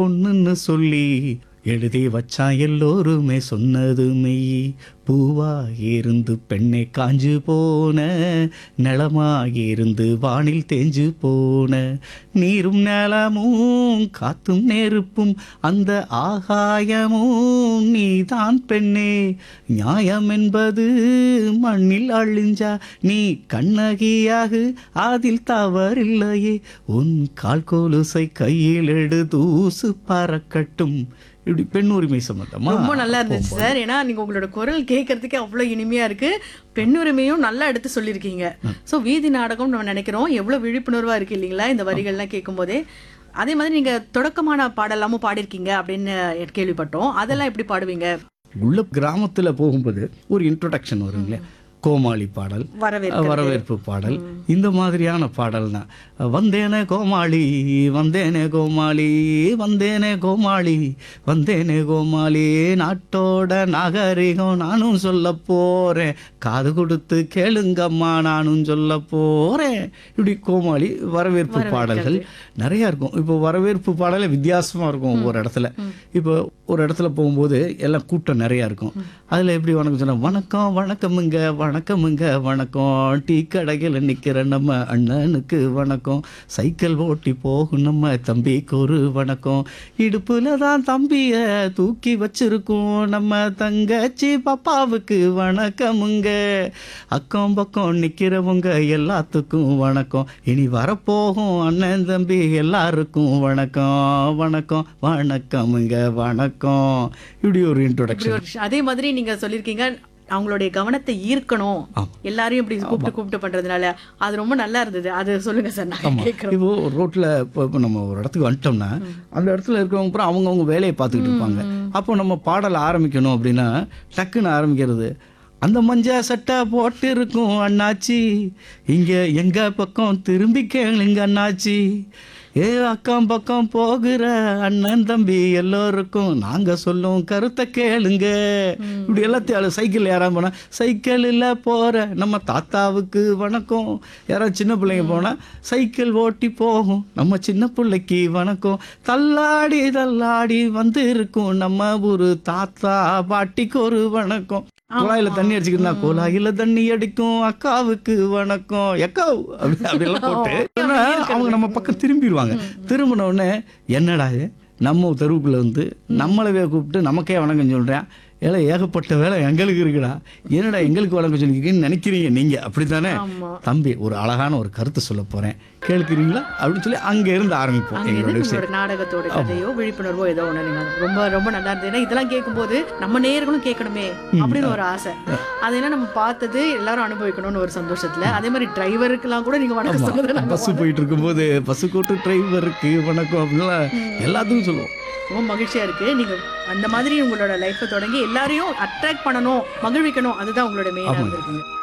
பொண்ணுன்னு சொல்லி எழுதி வச்சான் எல்லோருமே சொன்னது மெய் பூவாயிருந்து பெண்ணை காஞ்சு போன நிலமாயிருந்து வானில் தேஞ்சு போன நீரும் நிலமும் காத்தும் நெருப்பும் அந்த ஆகாயமும் நீதான் பெண்ணே நியாயம் என்பது மண்ணில் அழிஞ்சா நீ கண்ணகியாகு அதில் தவறில்லையே உன் கால் கொலுசை கையில் எடு தூசு பறக்கட்டும் இப்படி பெண் உரிமை சம்பந்தமா ரொம்ப நல்லா இருந்துச்சு சார் ஏன்னா நீங்க உங்களோட குரல் கேட்கறதுக்கே அவ்வளவு இனிமையா இருக்கு பெண் உரிமையும் நல்லா எடுத்து சொல்லியிருக்கீங்க சோ வீதி நாடகம் நம்ம நினைக்கிறோம் எவ்வளவு விழிப்புணர்வா இருக்கு இல்லைங்களா இந்த வரிகள்லாம் கேட்கும் போதே அதே மாதிரி நீங்க தொடக்கமான பாடலாமும் பாடிருக்கீங்க அப்படின்னு கேள்விப்பட்டோம் அதெல்லாம் எப்படி பாடுவீங்க உள்ள கிராமத்துல போகும்போது ஒரு இன்ட்ரோடக்ஷன் வருங்களே கோமாளி பாடல் வரவேற்கிறது. வரவேற்பு பாடல் இந்த மாதிரியான பாடல் தான் வந்தேனே கோமாளி வந்தேனே கோமாளி வந்தேனே கோமாளி வந்தேனே கோமாளி நாட்டோட நாகரிகம் நானும் சொல்ல போறேன் காது கொடுத்து கேளுங்கம்மா நானும் சொல்ல போறேன் இப்படி கோமாளி வரவேற்பு பாடல்கள் நிறைய இருக்கும் இப்போ வரவேற்பு பாடலே வித்தியாசமா இருக்கும் ஒவ்வொரு இடத்துல இப்போ ஒரு இடத்துல போகும்போது எல்லாம் கூட்டம் நிறைய இருக்கும் அதுல எப்படி வணக்கம் சொன்னா வணக்கம் வணக்கமுங்க வணக்கமுங்க வணக்கம் டீ கடையில் நிக்கிற நம்ம அண்ணனுக்கு வணக்கம் சைக்கிள் ஓட்டி போகும் நம்ம தம்பிக்கு ஒரு வணக்கம் இடுப்புல தான் தம்பிய தூக்கி வச்சிருக்கோம் நம்ம தங்கச்சி பாப்பாவுக்கு வணக்கமுங்க அக்கம் பக்கம் நிக்கிறவங்க எல்லாத்துக்கும் வணக்கம் இனி வரப்போகும் அண்ணன் தம்பி எல்லாருக்கும் வணக்கம் வணக்கம் வணக்கமுங்க வணக்கம் இப்படி ஒரு இப்படி இன்ட்ரோடக்ஷன் ஒரு விஷயம். அதே மாதிரி நீங்க சொல்லியிருக்கீங்க அவங்களுடைய கவனத்தை ஈர்க்கணும் எல்லாரையும் இப்படி கூப்பிட்டு கூப்பிட்டு பண்றதுனால அது ரொம்ப நல்லா இருந்தது அது சொல்லுங்க சார் நான் கேட்கிறோம் இப்போ ரோட்ல இப்போ இப்போ நம்ம ஒரு இடத்துக்கு வந்துட்டோம்னா அந்த இடத்துல இருக்கிறவங்க அப்புறம் அவங்கவுங்க வேலையை பார்த்துக்கிட்டு இருப்பாங்க அப்போ நம்ம பாடல் ஆரம்பிக்கணும் அப்படின்னா டக்குன்னு ஆரம்பிக்கிறது அந்த மஞ்ச சட்டை போட்டு இருக்கும் அண்ணாச்சி இங்க எங்க பக்கம் திரும்பி கேளுங்க அண்ணாச்சி ஏ அக்கம் பக்கம் போகிற அண்ணன் தம்பி எல்லோருக்கும் நாங்க சொல்லும் கருத்தை கேளுங்க இப்படி எல்லாத்தையும் சைக்கிள் யாராவது போனா சைக்கிளில் போற நம்ம தாத்தாவுக்கு வணக்கம் யாராவது சின்ன பிள்ளைங்க போனா சைக்கிள் ஓட்டி போகும் நம்ம சின்ன பிள்ளைக்கு வணக்கம் தள்ளாடி தள்ளாடி வந்து இருக்கும் நம்ம ஒரு தாத்தா பாட்டிக்கு ஒரு வணக்கம் குழாயில தண்ணி அடிச்சுக்கிட்டா குழாயில தண்ணி அடிக்கும் அக்காவுக்கு வணக்கம் எக்காவ் அப்படி அப்படியெல்லாம் போட்டு ஆனா, அவங்க நம்ம பக்கம் திரும்பிடுவாங்க திரும்பின உடனே என்னடா இது நம்ம தெருவுக்குள்ள வந்து நம்மளவே கூப்பிட்டு நமக்கே வணக்கம் சொல்றேன் ஏல ஏகப்பட்ட வேலை எங்களுக்கு இருக்குடா என்னடா எங்களுக்கு வணக்கம் சொல்லிக்கிறீங்கன்னு நினைக்கிறீங்க நீங்க அப்படித்தானே ஆமா தம்பி ஒரு அழகான ஒரு கருத்து சொல்ல போறேன் கேட்கிறீங்களா அப்படின்னு சொல்லி அங்க இருந்து ஆரம்பிப்போம் அங்க எங்களோட இருந்து விஷயம் உங்களோட நாடகத்தோட கதையோ விழிப்புணர்வோ ஏதோ ஒண்ணு நீங்க ரொம்ப ரொம்ப நல்லா இருந்தது ஏன்னா இதெல்லாம் கேட்கும்போது நம்ம நேயர்களும் கேட்கணுமே அப்படின்னு ஒரு ஆசை அது என்ன நம்ம பார்த்தது எல்லாரும் அனுபவிக்கணும்னு ஒரு சந்தோஷத்துல அதே மாதிரி டிரைவருக்கெல்லாம் கூட நீங்க வணக்கம் சொன்னது நாங்க பஸ் போயிட்டு இருக்கும்போது பஸ் கூட்டு டிரைவருக்கு வணக்கம் அப்படின்லாம் எல்லாத்துக்கும் சொல்லுவோம் ரொம்ப மகிழ்ச்சியா இருக்கு நீங்க அந்த மாதிரி உங்களோட லைஃப்பை தொடங்கி எல்லாரையும் அட்ராக்ட் பண்ணணும் மகிழ்விக்கணும் அதுதான் உங்களோட மெயினா இருந்திருக்குங்க